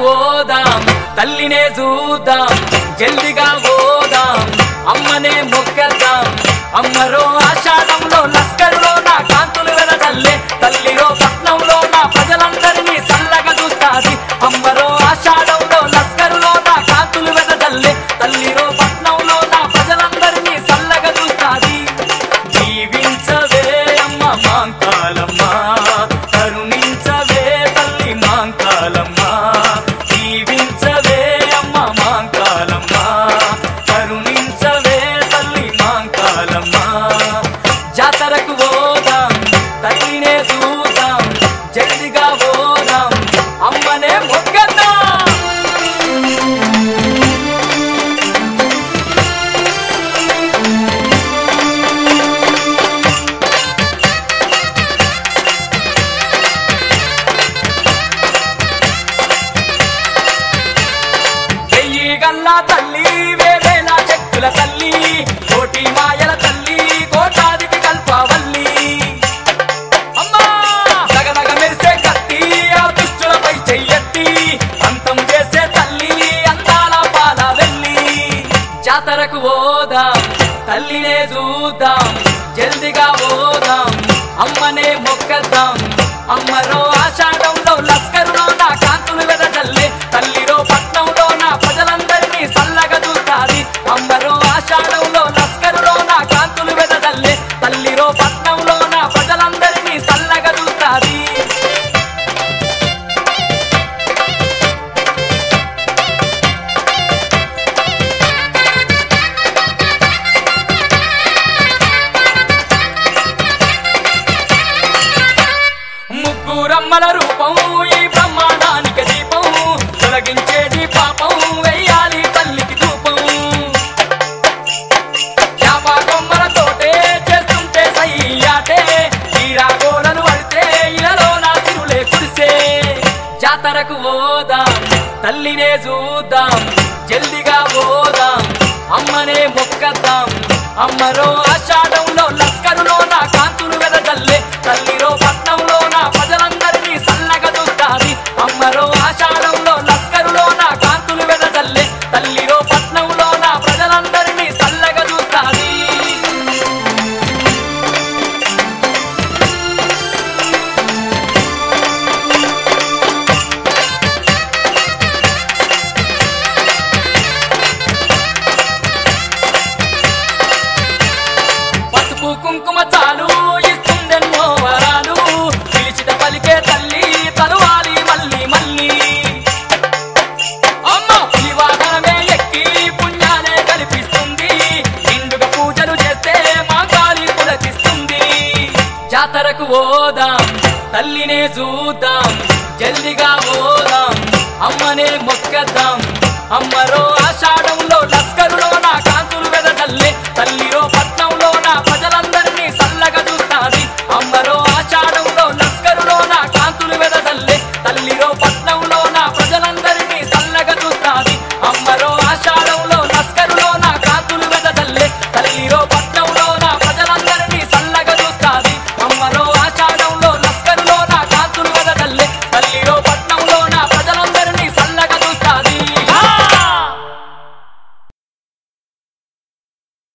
ఓదాం తల్లినే చూద్దాం జల్దిగా ఓదాం అమ్మనే మొక్కద్దాం అమ్మరో ఆషాఢంలో లస్కరులో నా కాంతులు వెదజల్లే తల్లిరో పట్నంలో నా ప్రజలందరినీ చల్లగా చూస్తాది అమ్మరో ఆషాఢంలో లస్కరులో నా కాంతులు వెదజల్లే తల్లిరో పట్నంలో నా ప్రజలందరినీ చల్లగా చూస్తాది జీవించవే అమ్మ మాంకాలమ్మ కరుణించవే తల్లి మాంకాలమ్మ జీవించవే అమ్మ మాంకాలమ్మ కరుణించవే తల్లి మాంకాలమ్మ జాతరకు పోదాం తల్లినే చూద్దాం జల్దిగా పోదాం అమ్మనే మొక్కద్దాం వెయ్యి గల్లా తల్లి వేవేల చెక్కుల తల్లి కోటి మాయల తల్లి కోటాదికి కల్పవల్లి అమ్మా దగదగ మెరిసే కత్తి ఆ దుష్టులపై చెయ్యెత్తి అంతం చేసే తల్లి అందాల పాల వెళ్ళి జాతరకు పోదాం తల్లినే చూద్దాం జల్దిగా పోదాం అమ్మనే మొక్కద్దాం అమ్మరో ఆషాఢంలో లస్కరులో నా కాంతులు వెదజల్లే తల్లిరో పట్నంలో నా ప్రజలందరినీ చల్లగా చూస్తాది అమ్మరో ఆషాఢంలో లస్కరులో నా కాంతులు వెదజల్లే తల్లిరో పట్నంలో నా ప్రజలందరినీ చల్లగా చూస్తాది ముగ్గురమ్మల రూపం ఈ బ్రహ్మాండానికి దీపం తొలగించేది పాపం వెయ్యాలి తల్లికి ధూపం యాప కొమ్మలతోటే చేస్తుంటే సయ్యాటే తీరాగోలను పడితే ఇలలో నా తిరులే కురిసే జాతరకు పోదాం తల్లినే చూద్దాం జల్దిగా పోదాం అమ్మనే మొక్కద్దాం అమ్మరో ఆషాఢంలో లస్కరులో నా కాంతులు వెదజల్లే తల్లిరో పట్నంలో నా ప్రజలందరినీ చల్లగా చూస్తాది అమ్మరో ఆషాఢంలో లస్కరులో నా కాంతులు వెదజల్లే తల్లిరో పట్నంలో నా ప్రజలందరినీ చల్లగా చూస్తాది పసుపు కుంకుమ చాలు ఇస్తుందెన్నో వరాలు పిలిచిట పలికే తల్లి తలువాలి మళ్ళీ మళ్ళీ అమ్మ పులివాహనమే ఎక్కి పుణ్యాలే కల్పిస్తుంది నిండుగా పూజలు చేస్తే మా కాలి పులకిస్తుంది జాతరకు పోదాం తల్లినే చూద్దాం జల్దిగా పోదాం అమ్మనే మొక్కద్దాం అమ్మరో ఆషాఢంలో